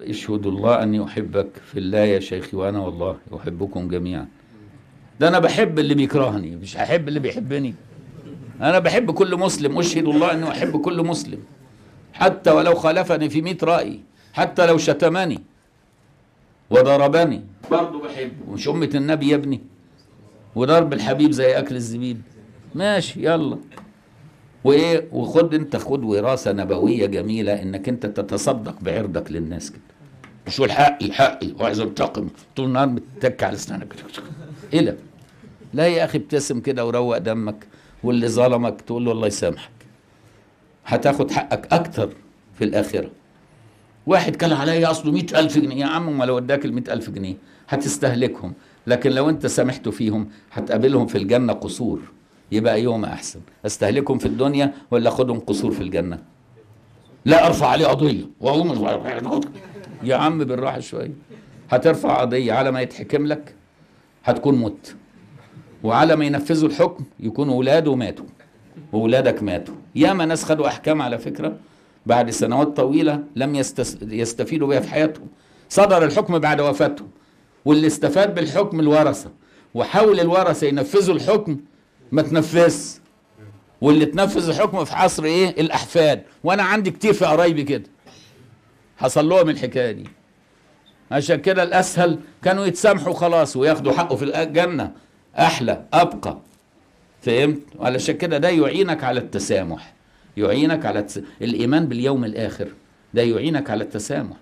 اشهد الله اني احبك في الله يا شيخي وانا والله احبكم جميعا ده انا بحب اللي بيكرهني مش هحب اللي بيحبني انا بحب كل مسلم اشهد الله اني احب كل مسلم حتى ولو خالفني في مئة رأي حتى لو شتمني وضربني برضه بحبه مش أمة النبي يا ابني وضرب الحبيب زي أكل الزبيب ماشي يلا وإيه وخد أنت خد وراثة نبوية جميلة إنك أنت تتصدق بعرضك للناس كده مش تقول حقي حقي وعايز انتقم طول النهار متك على اسنانك ايه ده؟ لا يا اخي ابتسم كده وروق دمك واللي ظلمك تقول له الله يسامحك هتاخد حقك اكتر في الاخره واحد كان عليا اصله مئة ألف جنيه يا عم ما لو اداك المئة ألف جنيه هتستهلكهم لكن لو انت سامحت فيهم هتقابلهم في الجنة قصور يبقى يوم احسن استهلكهم في الدنيا ولا اخدهم قصور في الجنة لا ارفع عليه قضية واقوم يا عم بالراحة شوية هترفع قضية على ما يتحكم لك هتكون مت وعلى ما ينفذوا الحكم يكون ولاده ماتوا وولادك ماتوا ياما ناس خدوا احكام على فكره بعد سنوات طويله لم يستس... يستفيدوا بها في حياتهم صدر الحكم بعد وفاتهم واللي استفاد بالحكم الورثه وحاول الورثه ينفذوا الحكم ما تنفذش واللي تنفذ الحكم في عصر ايه الاحفاد وانا عندي كتير في قرايبي كده حصل لهم الحكايه دي عشان كده الاسهل كانوا يتسامحوا خلاص وياخدوا حقه في الجنه احلى ابقى فهمت علشان كده ده يعينك على التسامح يعينك على التس... الايمان باليوم الاخر ده يعينك على التسامح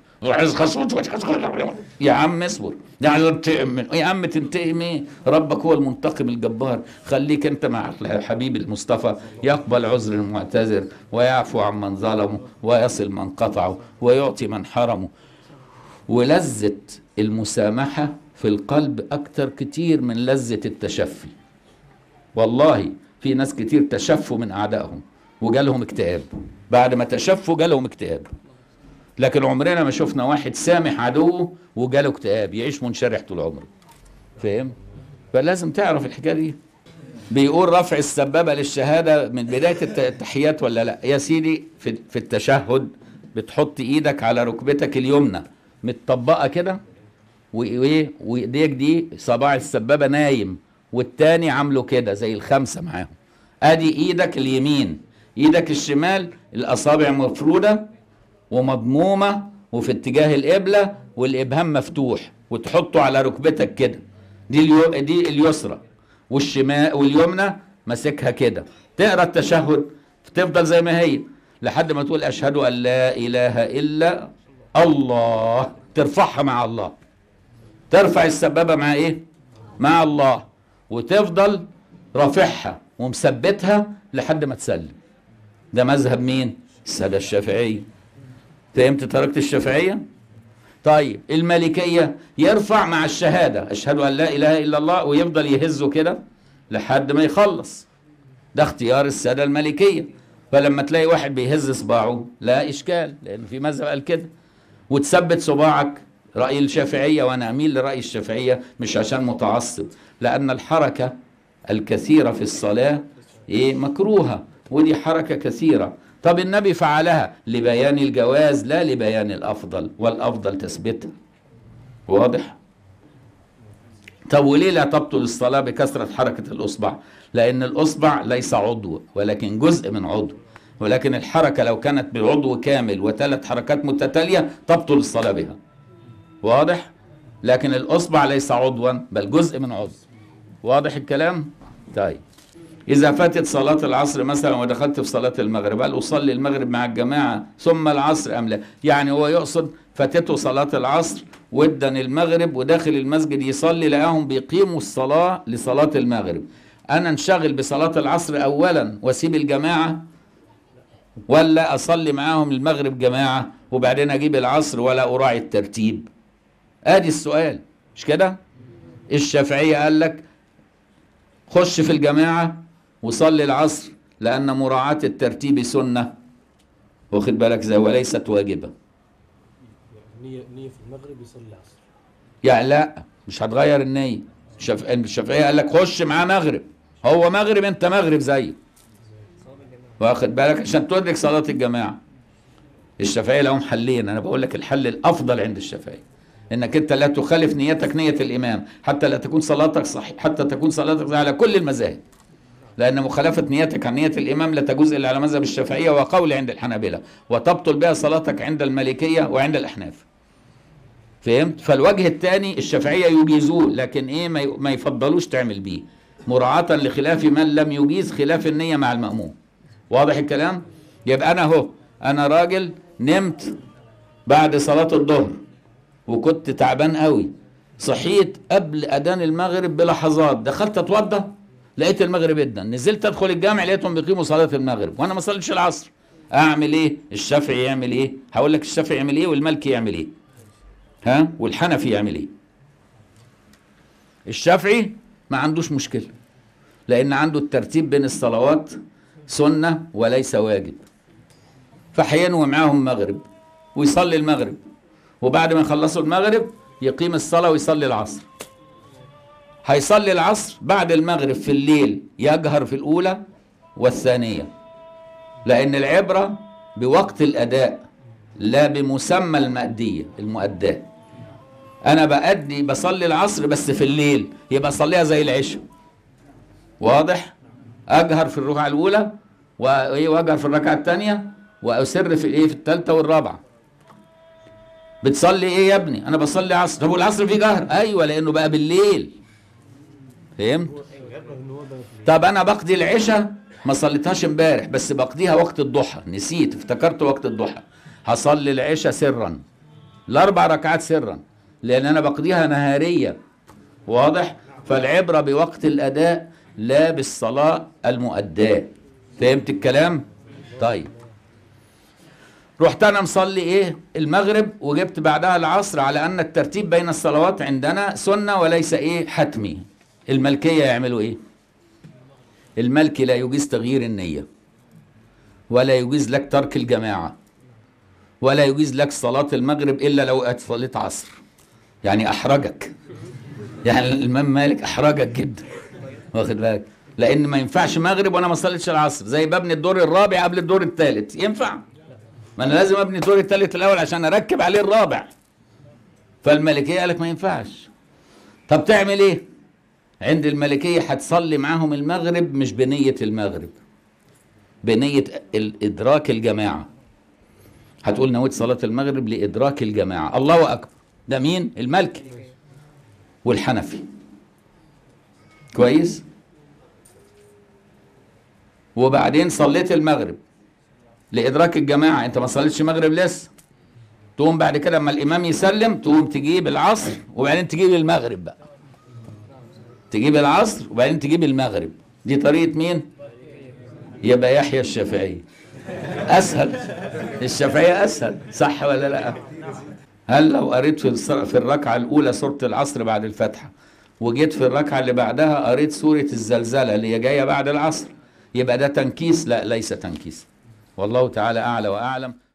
يا عم اصبر يعني انتقم من يا عم تنتقم ايه ربك هو المنتقم الجبار خليك انت مع الحبيب المصطفى يقبل عذر المعتذر ويعفو عن من ظلمه ويصل من قطعه ويعطي من حرمه ولذة المسامحة في القلب أكتر كتير من لذة التشفي والله في ناس كتير تشفوا من أعدائهم وجالهم اكتئاب بعد ما تشفوا جالهم اكتئاب لكن عمرنا ما شفنا واحد سامح عدوه وجاله اكتئاب يعيش منشرح طول عمره فاهم فلازم تعرف الحكايه دي بيقول رفع السبابه للشهاده من بدايه التحيات ولا لا يا سيدي في, في التشهد بتحط ايدك على ركبتك اليمنى متطبقه كده وايه وايديك دي صباع السبابه نايم والتاني عامله كده زي الخمسه معاهم ادي ايدك اليمين ايدك الشمال الاصابع مفروده ومضمومه وفي اتجاه القبله والابهام مفتوح وتحطه على ركبتك كده دي اليو... دي اليسرى والشمال واليمنى ماسكها كده تقرا التشهد تفضل زي ما هي لحد ما تقول اشهد ان لا اله الا الله ترفعها مع الله ترفع السبابه مع ايه مع الله وتفضل رافعها ومثبتها لحد ما تسلم ده مذهب مين الساده الشافعيه فهمت تركت الشافعيه طيب المالكيه يرفع مع الشهاده اشهد ان لا اله الا الله ويفضل يهزه كده لحد ما يخلص ده اختيار الساده المالكيه فلما تلاقي واحد بيهز صباعه لا اشكال لان في مذهب قال كده وتثبت صباعك راي الشافعيه وانا اميل لراي الشافعيه مش عشان متعصب لان الحركه الكثيره في الصلاه ايه مكروهه ودي حركه كثيره طب النبي فعلها لبيان الجواز لا لبيان الافضل والافضل تثبتها واضح طب وليه لا تبطل الصلاه بكثره حركه الاصبع لان الاصبع ليس عضو ولكن جزء من عضو ولكن الحركه لو كانت بعضو كامل وثلاث حركات متتاليه تبطل الصلاه بها واضح لكن الاصبع ليس عضوا بل جزء من عضو واضح الكلام طيب إذا فاتت صلاة العصر مثلا ودخلت في صلاة المغرب هل أصلي المغرب مع الجماعة ثم العصر أم لا؟ يعني هو يقصد فاتته صلاة العصر ودن المغرب وداخل المسجد يصلي لقاهم بيقيموا الصلاة لصلاة المغرب أنا انشغل بصلاة العصر أولا وأسيب الجماعة ولا أصلي معاهم المغرب جماعة وبعدين أجيب العصر ولا أراعي الترتيب آدي السؤال مش كده؟ الشافعية قال لك خش في الجماعة وصلي العصر لأن مراعاة الترتيب سنة واخد بالك زي وليست واجبة نية نية في المغرب يصلي العصر يعني لا مش هتغير النية الشاف- الشافعية قال لك خش معاه مغرب هو مغرب انت مغرب زيه واخد بالك عشان تدرك صلاة الجماعة الشافعيه لهم حلين انا بقول لك الحل الافضل عند الشافعيه انك انت لا تخالف نيتك نيه الامام حتى لا تكون صلاتك صحيح حتى تكون صلاتك صحيح على كل المذاهب لان مخالفه نيتك عن نيه الامام لا تجوز الا على مذهب الشافعيه وقول عند الحنابله وتبطل بها صلاتك عند المالكيه وعند الاحناف فهمت فالوجه الثاني الشافعيه يجيزوه لكن ايه ما ي- ما يفضلوش تعمل بيه مراعاه لخلاف من لم يجيز خلاف النيه مع الماموم واضح الكلام يبقى انا اهو انا راجل نمت بعد صلاه الظهر وكنت تعبان قوي صحيت قبل اذان المغرب بلحظات دخلت اتوضى لقيت المغرب ادن نزلت ادخل الجامع لقيتهم بيقيموا صلاه المغرب وانا ما صليتش العصر اعمل ايه الشافعي يعمل ايه هقول لك الشافعي يعمل ايه والمالكي يعمل ايه ها والحنفي يعمل ايه الشافعي ما عندوش مشكله لان عنده الترتيب بين الصلوات سنه وليس واجب فهينوي معاهم مغرب ويصلي المغرب وبعد ما يخلصوا المغرب يقيم الصلاه ويصلي العصر هيصلي العصر بعد المغرب في الليل يجهر في الاولى والثانيه لان العبره بوقت الاداء لا بمسمى المأدية المؤداة أنا بأدي بصلي العصر بس في الليل يبقى أصليها زي العشاء واضح أجهر في الركعة الأولى وإيه وأجهر في الركعة الثانية وأسر في الإيه في الثالثة والرابعة بتصلي إيه يا ابني أنا بصلي عصر طب والعصر فيه جهر أيوة لأنه بقى بالليل فهمت العبرة ان هو بقى في طب انا بقضي العشاء ما صليتهاش امبارح بس بقضيها وقت الضحى نسيت افتكرت وقت الضحى هصلي العشاء سرا الاربع ركعات سرا لان انا بقضيها نهاريه واضح فالعبره بوقت الاداء لا بالصلاه المؤداه فهمت الكلام طيب رحت انا مصلي ايه المغرب وجبت بعدها العصر على ان الترتيب بين الصلوات عندنا سنه وليس ايه حتمي الملكيه يعملوا ايه الملكي لا يجيز تغيير النية ولا يجيز لك ترك الجماعة ولا يجيز لك صلاة المغرب إلا لو صليت عصر يعني أحرجك يعني الإمام مالك أحرجك جدا واخد بالك لأن ما ينفعش مغرب وأنا ما صليتش العصر زي ببني الدور الرابع قبل الدور الثالث ينفع ما أنا لازم أبني الدور الثالث الأول عشان أركب عليه الرابع فالملكية قالك ما ينفعش طب تعمل إيه عند الملكية هتصلي معاهم المغرب مش بنية المغرب بنية إدراك الجماعة هتقول نويت صلاة المغرب لإدراك الجماعة الله أكبر ده مين الملكي والحنفي كويس وبعدين صليت المغرب لإدراك الجماعة أنت ما صليتش مغرب لسه تقوم بعد كده لما الإمام يسلم تقوم تجيب العصر وبعدين تجيب المغرب بقى تجيب العصر وبعدين تجيب المغرب دي طريقة مين يبقى يحيى الشافعي أسهل الشافعية أسهل صح ولا لا هل لو قريت في الص- في الركعة الأولى سورة العصر بعد الفاتحة وجيت في الركعة اللي بعدها قريت سورة الزلزلة اللي هي جاية بعد العصر يبقى ده تنكيس لا ليس تنكيس والله تعالى أعلى وأعلم